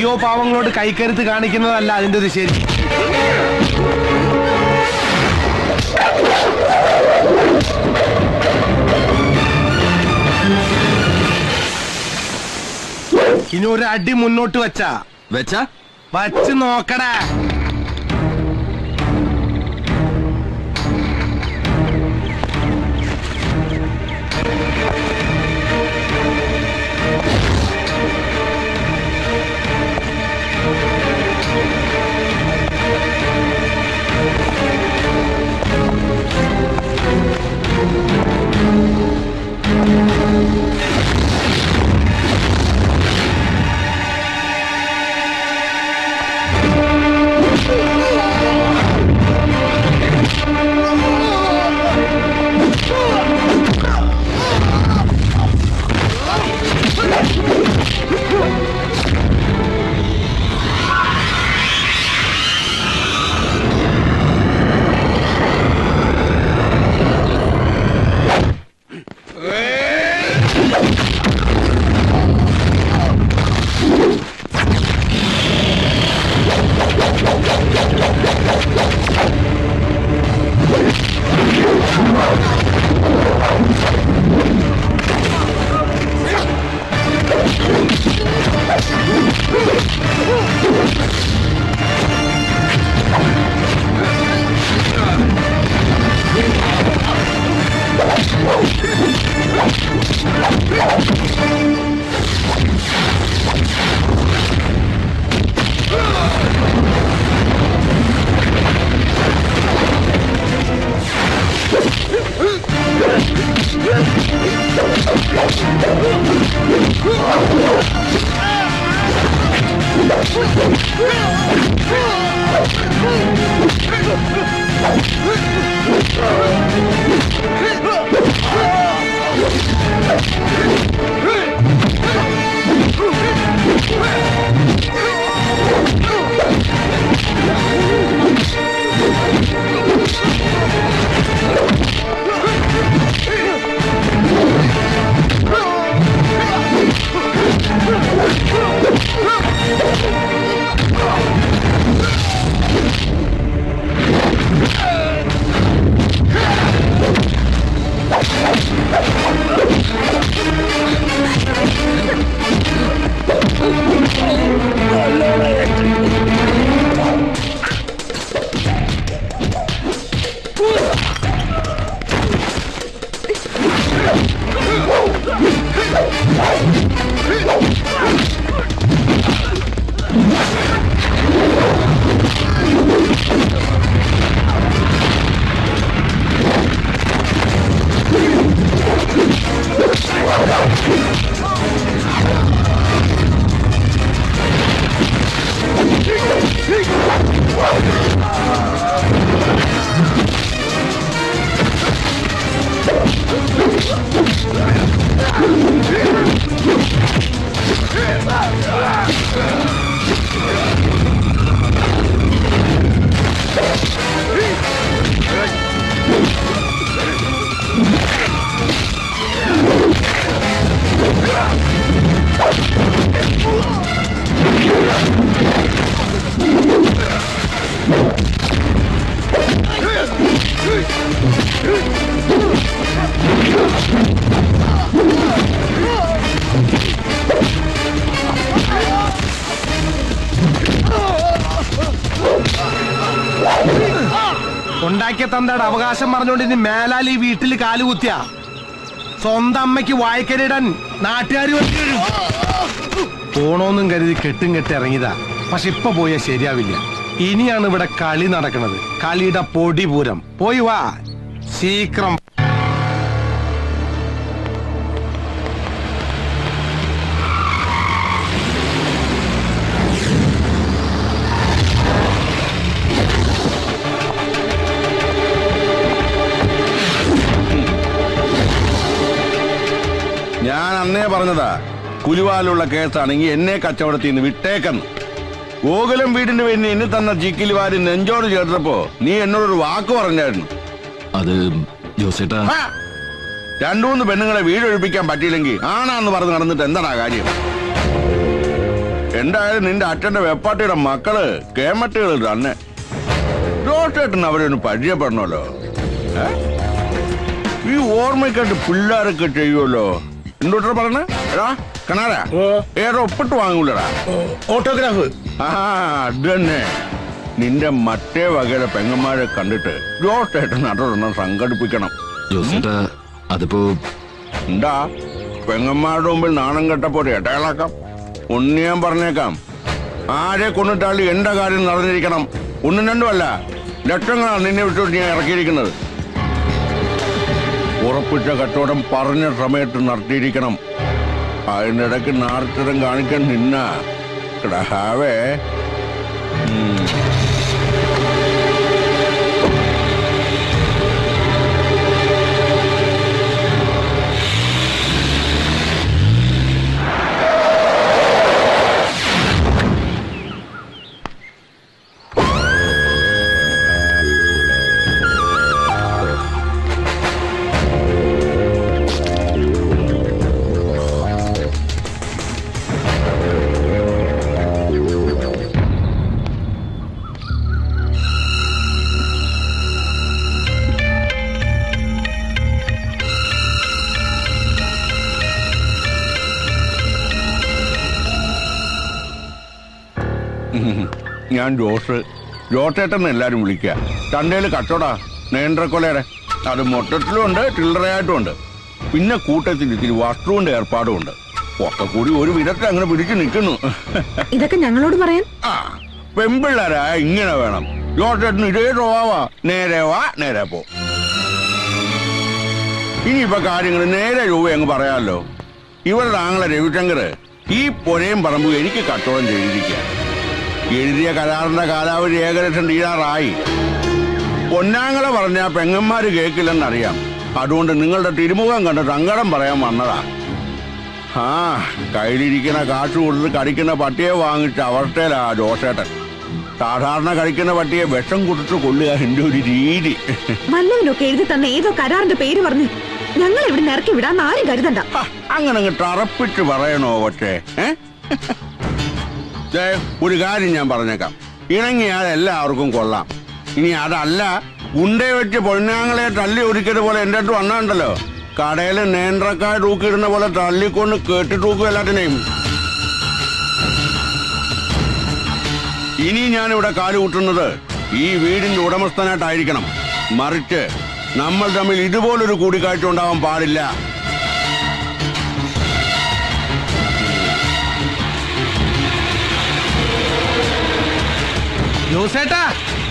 അയ്യോ പാവങ്ങളോട് കൈക്കരുത്ത് കാണിക്കുന്നതല്ല അതിന്റെ ഒരു ശരി ഇനി ഒരു അടി മുന്നോട്ട് വെച്ചാ വെച്ചാ വച്ച് നോക്കടാ ഉണ്ടാക്കിയ തന്തയുടെ അവകാശം പറഞ്ഞുകൊണ്ട് ഇനി മേലാൽ ഈ വീട്ടിൽ കാലുകുത്തിയ സ്വന്തം അമ്മയ്ക്ക് വായിക്കരിടാൻ നാട്ടുകാർ പോണോന്നും കരുതി കെട്ടും കെട്ടി ഇറങ്ങിയതാ പക്ഷെ ഇപ്പൊ പോയാൽ ശരിയാവില്ല ഇനിയാണ് ഇവിടെ കളി നടക്കുന്നത് കളിയുടെ പൊടി പൂരം പോയി വാ ശീക്രം ഞാൻ അന്നേ പറഞ്ഞതാ കുലുവാലുള്ള കേസാണെങ്കിൽ എന്നെ കച്ചവടത്തിൽ നിന്ന് വിട്ടേക്കെന്ന് ഗോകുലം വീടിന് വേണ്ടി എന്നെ തന്ന ചിക്കിലി വാരി നെഞ്ചോട് ചേർത്തപ്പോ നീ എന്നോടൊരു വാക്ക് പറഞ്ഞായിരുന്നു അത് ജോസേട്ടാ ഹാ! രണ്ടു മൂന്ന് പെണ്ണുങ്ങളെ വീടൊഴിപ്പിക്കാൻ പറ്റിയില്ലെങ്കിൽ ആണാന്ന് പറഞ്ഞ് നടന്നിട്ട് എന്താടാ കാര്യം എന്തായാലും നിന്റെ അച്ഛന്റെ വെപ്പാട്ടിയുടെ മക്കള് കേമട്ടുകൾ തന്നെ ജോസേട്ടൻ അവരൊന്ന് പരിചയപ്പെടണമല്ലോ ഏ? ഈ ഓർമ്മയ്ക്കായിട്ട് പിള്ളേരൊക്കെ ചെയ്യുമല്ലോ എന്തോട്ടാ പറഞ്ഞ എടാ കണാരാ ഏതോ ഒപ്പിട്ട് വാങ്ങൂലടാ ഓട്ടോഗ്രാഫ് ആ അത് തന്നെ നിന്റെ മറ്റേ വകയിലെ പെങ്ങന്മാരെ കണ്ടിട്ട് ജോസേട്ടൻ അതൊരെണ്ണം സംഘടിപ്പിക്കണം ജോസേട്ടാ അതിപ്പോ എന്താ പെങ്ങന്മാരുടെ മുമ്പിൽ നാണം കെട്ടപ്പോ ഇടകളാക്കാം ഒന്ന് ഞാൻ പറഞ്ഞേക്കാം ആരെ കൊണ്ടിട്ടാലും എന്റെ കാര്യം നടന്നിരിക്കണം ഒന്നും രണ്ടുമല്ല ലക്ഷങ്ങളാണ് നിന്നെ വിട്ടു ഞാൻ ഇറക്കിയിരിക്കുന്നത് ഉറപ്പിച്ച കച്ചവടം പറഞ്ഞ സമയത്ത് നടത്തിയിരിക്കണം അതിനിടയ്ക്ക് നാർത്തരം കാണിക്കാൻ നിന്ന കിടഹാവേ ഞാൻ ജോസ് ജോസേട്ടൻ എല്ലാരും വിളിക്കുക ചന്തയിൽ കച്ചവടാ നേന്ത്രക്കൊലയുടെ അത് മൊത്തത്തിലും ഉണ്ട് ചില്ലറയായിട്ടും ഉണ്ട് പിന്നെ കൂട്ടത്തിൽ ഇത്തിരി വസ്തുവിന്റെ ഏർപ്പാടും ഉണ്ട് ഒക്കെ കൂടി ഒരു വിധത്തിൽ അങ്ങനെ പിടിച്ചു നിൽക്കുന്നു ഇതൊക്കെ ഞങ്ങളോട് പറയാൻ ആ പെമ്പിള്ളേരാ ഇങ്ങനെ വേണം ജോസേട്ടൻ ഇതേ സ്വഭാവാ നേരെ വാ നേരെ പോ ഇനിയിപ്പോ കാര്യങ്ങൾ നേരെ രൂപ അങ്ങ് പറയാമല്ലോ ഇവരുടെ ആങ്ങളെ രവിശങ്കർ ഈ പൊരയും പറമ്പും എനിക്ക് കച്ചവടം ചെയ്തിരിക്കുക എഴുതിയ കരാറിന്റെ കാലാവധി ഏകദേശം തീരാറായി പൊന്നാങ്ങളെ പറഞ്ഞ പെങ്ങന്മാര് കേൾക്കില്ലെന്നറിയാം അതുകൊണ്ട് നിങ്ങളുടെ തിരുമുഖം കണ്ട് സങ്കടം പറയാൻ വന്നതാ ആ കയ്യിലിരിക്കുന്ന കാശ് കൊടുത്ത് കടിക്കുന്ന പട്ടിയെ വാങ്ങിച്ച അവസ്ഥയിലാ ജോസേട്ടൻ സാധാരണ കഴിക്കുന്ന പട്ടിയെ വിഷം കൊടുത്ത് കൊല്ലുക എന്റെ ഒരു രീതി വല്ലവനൊക്കെ എഴുതി തന്ന ഏതോ കരാറിന്റെ പേര് പറഞ്ഞ് ഞങ്ങൾ ഇവിടെ ഇറക്കി വിടാൻ ആരും കരുതണ്ട ഹ, അങ്ങനെ അങ്ങ് തറപ്പിച്ച് പറയണോ പക്ഷേ ഏ ദേ, ഒരു കാര്യം ഞാൻ പറഞ്ഞേക്കാം ഇണങ്ങിയാൽ എല്ലാവർക്കും കൊള്ളാം ഇനി അതല്ല ഉണ്ടേ വെച്ച് പൊന്നാങ്ങളെ തല്ലി ഒരിക്കത് പോലെ എന്റെ അടുത്ത് വന്നാണ്ടല്ലോ കടയിൽ നേന്ത്രക്കായ തൂക്കിയിടുന്ന പോലെ തള്ളിക്കൊണ്ട് കേട്ടി തൂക്കും എല്ലാത്തിനെയും ഇനി ഞാൻ ഇവിടെ കാലുകൂട്ടുന്നത് ഈ വീടിന്റെ ഉടമസ്ഥനായിട്ടായിരിക്കണം മറിച്ച് നമ്മൾ തമ്മിൽ ഇതുപോലൊരു കൂടിക്കാഴ്ച ഉണ്ടാവാൻ പാടില്ല ജോസേട്ടാ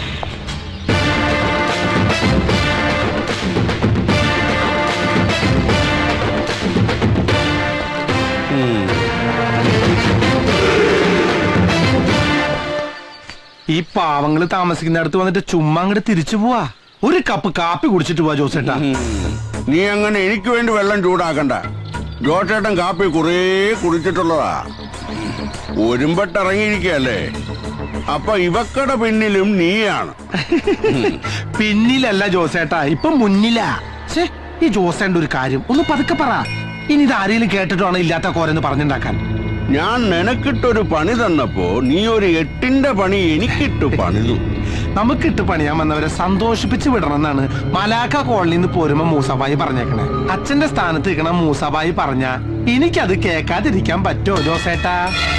ഈ പാവങ്ങള് താമസിക്കുന്നിടത്ത് വന്നിട്ട് ചുമ്മാ അങ്ങോട്ട് തിരിച്ചു പോവാ ഒരു കപ്പ് കാപ്പി കുടിച്ചിട്ട് പോവാ ജോസേട്ടാ നീ അങ്ങനെ എനിക്ക് വേണ്ടി വെള്ളം ചൂടാക്കണ്ട ജോട്ടേട്ടൻ കാപ്പി കുറേ കുടിച്ചിട്ടുള്ളതാ ഒരുമ്പട്ടിറങ്ങിയിരിക്കല്ലേ അപ്പൊ ഇവക്കടെ പിന്നിലും നീയാണ് പിന്നിലല്ല ജോസേട്ടാ ഇപ്പൊ മുന്നിലാ ഛേ, ഈ ജോസേന്റെ ഒരു കാര്യം ഒന്ന് പതുക്കെ പറ ഇനി ഇത് ആരെങ്കിലും കേട്ടിട്ടാണ് ഇല്ലാത്ത കോരെന്ന് പറഞ്ഞുണ്ടാക്കാൻ ഞാൻ നിനക്കിട്ടൊരു പണി തന്നപ്പോ നീ ഒരു എട്ടിന്റെ പണി എനിക്കിട്ട് പണിതു നമുക്കിട്ട് പണിയാൻ വന്നവരെ സന്തോഷിപ്പിച്ച് വിടണമെന്നാണ് മലാക്ക കോളനിയിൽ നിന്ന് പോരുമ്പോ മൂസബായി പറഞ്ഞേക്കണേ അച്ഛന്റെ സ്ഥാനത്ത് നിൽക്കണ മൂസബായി പറഞ്ഞ എനിക്കത് കേൾക്കാതിരിക്കാൻ പറ്റുമോ ജോസേട്ടാ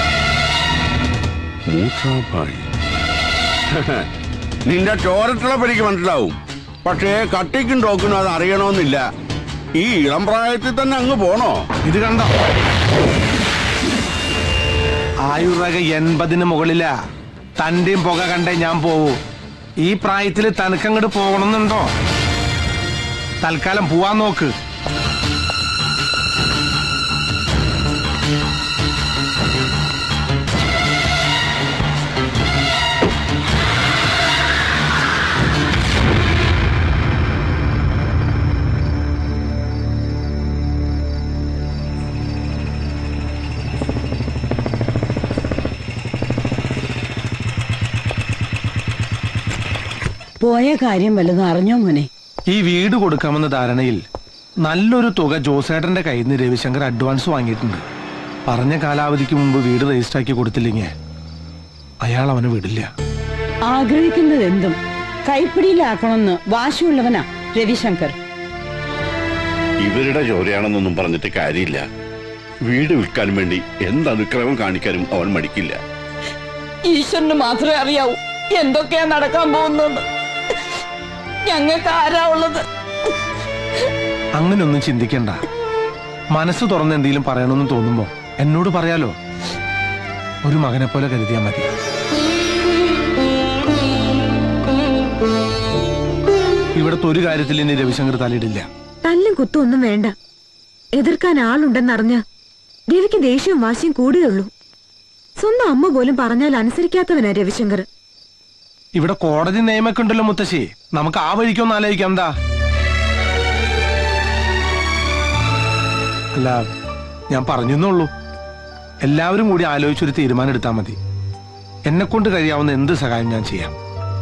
മൂസാഭായി നിന്റെ ചോരത്തിളപ്പ് എനിക്ക് മനസ്സിലാവും പക്ഷേ കട്ടിക്കും ടോക്കിനും അത് അറിയണമെന്നില്ല ഈ ഇളം പ്രായത്തിൽ തന്നെ അങ്ങ് പോണോ ഇത് കണ്ടോ ആയുർരക എൺപതിന് മുകളിലാ തന്റെയും പുക കണ്ടേ ഞാൻ പോവൂ ഈ പ്രായത്തിൽ തനിക്കങ്ങോട്ട് പോകണമെന്നുണ്ടോ തൽക്കാലം പോവാൻ നോക്ക് പോയ കാര്യം വല്ലതും അറിഞ്ഞോ മോനെ ഈ വീട് കൊടുക്കാമെന്ന ധാരണയിൽ നല്ലൊരു തുക ജോസേട്ടന്റെ കയ്യിൽ നിന്ന് രവിശങ്കർ അഡ്വാൻസ് വാങ്ങിയിട്ടുണ്ട് പറഞ്ഞ കാലാവധിക്ക് മുമ്പ് വീട് രജിസ്റ്റർ ആക്കി കൊടുത്തില്ലെങ്കിൽ അയാൾ അവനെ വിടില്ല ആഗ്രഹിക്കുന്നത് എന്തും കൈപ്പിടിയിലാക്കണമെന്ന് വാശിയുള്ളവനാ രവിശങ്കർ ഇവരുടെ ചോരയാണെന്നൊന്നും പറഞ്ഞിട്ട് കാര്യമില്ല വീട് വിൽക്കാൻ വേണ്ടി എന്ത് അനുക്രമം കാണിക്കാനും അവൻ മടിക്കില്ല ഈശ്വരന് മാത്രമേ അറിയാവൂ എന്തൊക്കെയാ നടക്കാൻ പോകുന്നത് ഞങ്ങൾക്ക് ആരാ ഉള്ളത് അങ്ങനെയൊന്നും ചിന്തിക്കണ്ട മനസ്സ് തുറന്ന് എന്തെങ്കിലും പറയണമെന്ന് തോന്നുമ്പോ എന്നോട് പറയാലോ ഒരു മകനെ പോലെ കരുതിയാ മതി ഇവിടത്തെ ഒരു കാര്യത്തിൽ ഇനി രവിശങ്കർ തലയിടില്ല തല്ലും കുത്തും ഒന്നും വേണ്ട എതിർക്കാൻ ആളുണ്ടെന്നറിഞ്ഞ രവിക്ക് ദേഷ്യവും വാശിയും കൂടുകയുള്ളൂ സ്വന്തം അമ്മ പോലും പറഞ്ഞാൽ അനുസരിക്കാത്തവനാ രവിശങ്കർ ഇവിടെ കോടതി നിയമൊക്കെ ഉണ്ടല്ലോ മുത്തശ്ശി നമുക്ക് ആ വഴിക്കൊന്ന് ആലോചിക്കാം എന്താ അല്ല ഞാൻ പറഞ്ഞെന്നുള്ളൂ എല്ലാവരും കൂടി ആലോചിച്ചൊരു തീരുമാനം എടുത്താൽ മതി എന്നെ കൊണ്ട് കഴിയാവുന്ന എന്ത് സഹായം ഞാൻ ചെയ്യാം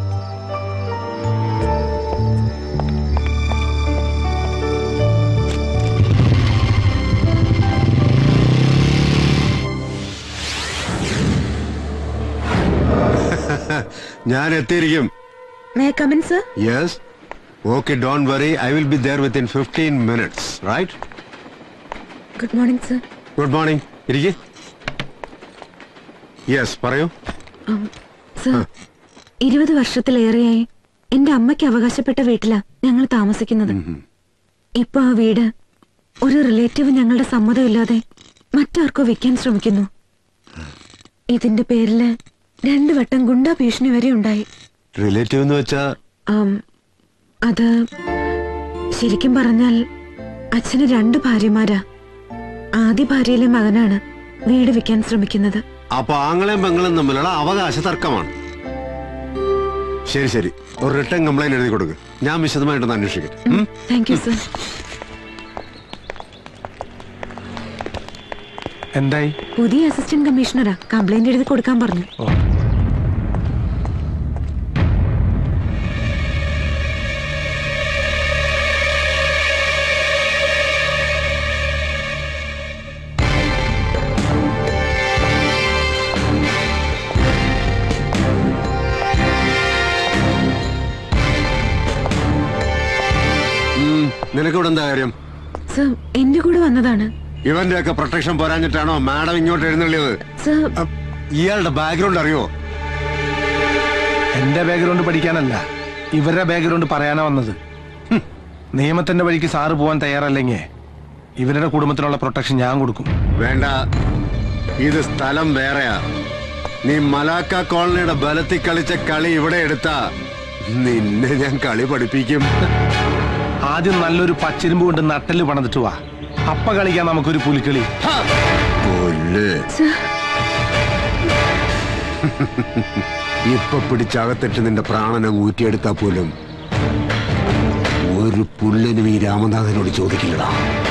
ഞാൻ എത്തിയിരിക്കും may come in sir yes okay don't worry I will be there within fifteen minutes right good morning sir good morning ഇരിക്കെ യെസ് പറയൂ സർ ഇരുപത് വർഷത്തിലേറെയായി എന്റെ അമ്മയ്ക്ക് അവകാശപ്പെട്ട വീട്ടിലാ ഞങ്ങൾ താമസിക്കുന്നത് ഇപ്പൊ ആ വീട് ഒരു റിലേറ്റീവ് ഞങ്ങളുടെ സമ്മതമില്ലാതെ മറ്റാർക്കോ വെക്കാൻ ശ്രമിക്കുന്നു ഇതിന്റെ പേരില് രണ്ടു വട്ടം ഗുണ്ടാ ഭീഷണി വരെ ഉണ്ടായി റിലേറ്റീവ് എന്ന് വെച്ചാ ആം, അത് ശരിക്കും പറഞ്ഞാൽ അച്ഛന് രണ്ട് ഭാര്യമാരാ ആദ്യ ഭാര്യയിലെ മകനാണ് വീട് വെക്കാൻ ശ്രമിക്കുന്നത് അപ്പൊ ആങ്ങളെയും പെങ്ങളും തമ്മിലുള്ള അവകാശ തർക്കമാണ് ശരി ശരി ഒരു റിട്ടേൺ കംപ്ലൈന്റ് എഴുതി കൊടുക്ക് ഞാൻ വിശദമായിട്ടൊന്ന് അന്വേഷിക്കട്ടെ ഉം? താങ്ക് യു സർ എന്തായി പുതിയ അസിസ്റ്റന്റ് കമ്മീഷണറാ കംപ്ലൈന്റ് എഴുതി കൊടുക്കാൻ പറഞ്ഞു ഓ ഉം, നിനക്കിവിടെ എന്താ കാര്യം സർ എന്റെ കൂടെ വന്നതാണ് ഇവന്റെ ഒക്കെ പ്രൊട്ടക്ഷൻ പോരാഞ്ഞിട്ടാണോ മാഡം ഇങ്ങോട്ട് എഴുന്നള്ളിയത് സർ അപ്പ് ഇയാളുടെ ബാക്ക്ഗ്രൗണ്ട് അറിയോ എന്റെ ബാക്ക്ഗ്രൗണ്ട് പഠിക്കാനല്ല ഇവരുടെ ബാക്ക്ഗ്രൗണ്ട് പറയാനാ വന്നത് ഹും, നിയമത്തിന്റെ വഴിക്ക് സാറ് പോവാൻ തയ്യാറല്ലെങ്കിൽ ഇവരുടെ കുടുംബത്തിനുള്ള പ്രൊട്ടക്ഷൻ ഞാൻ കൊടുക്കും വേണ്ട ഇത് സ്ഥലം വേറെയാ നീ മലാക്ക കോളനിയുടെ ബലത്തിൽ കളിച്ച കളി ഇവിടെ എടുത്താ നിന്നെ ഞാൻ കളി പഠിപ്പിക്കും ആദ്യം നല്ലൊരു പച്ചിരുമ്പ് കൊണ്ട് നട്ടല് പണിതിട്ട് വാ അപ്പ കളിക്കാൻ നമുക്കൊരു പുലിക്കളി പുല്ല്. സർ ഇപ്പൊ പിടിച്ചകത്തിട്ട് നിന്റെ പ്രാണനെ ഊറ്റിയെടുത്താ പോലും ഒരു പുല്ലിനും ഈ രാമനാഥനോട് ചോദിക്കില്ലടാ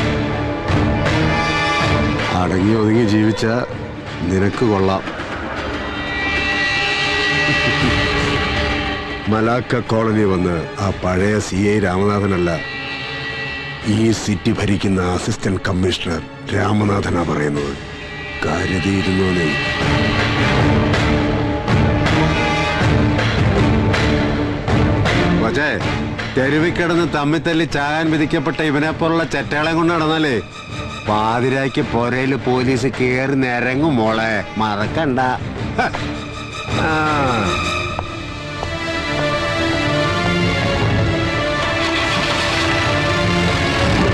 അടങ്ങി ഒതുങ്ങി ജീവിച്ച നിനക്ക് കൊള്ളാം മലാക്ക കോളനി വന്ന് ആ പഴയ സി ഐ രാമനാഥനല്ല ഈ സിറ്റി ഭരിക്കുന്ന അസിസ്റ്റന്റ് കമ്മീഷണർ രാമനാഥനാ പറയുന്നത് കരുതിയിരുന്നു നീ പക്ഷേ തെരുവിൽ കിടന്ന് തമ്മി തല്ലി ചാകാൻ വിധിക്കപ്പെട്ട ഇവനെ പോലുള്ള ചെറ്റകളെ കൊണ്ട് നടന്നാലേ പാതിരായ്ക്ക് പൊരയില് പോലീസ് കേറി നിരങ്ങും മോളെ മറക്കണ്ട ഹ. ആ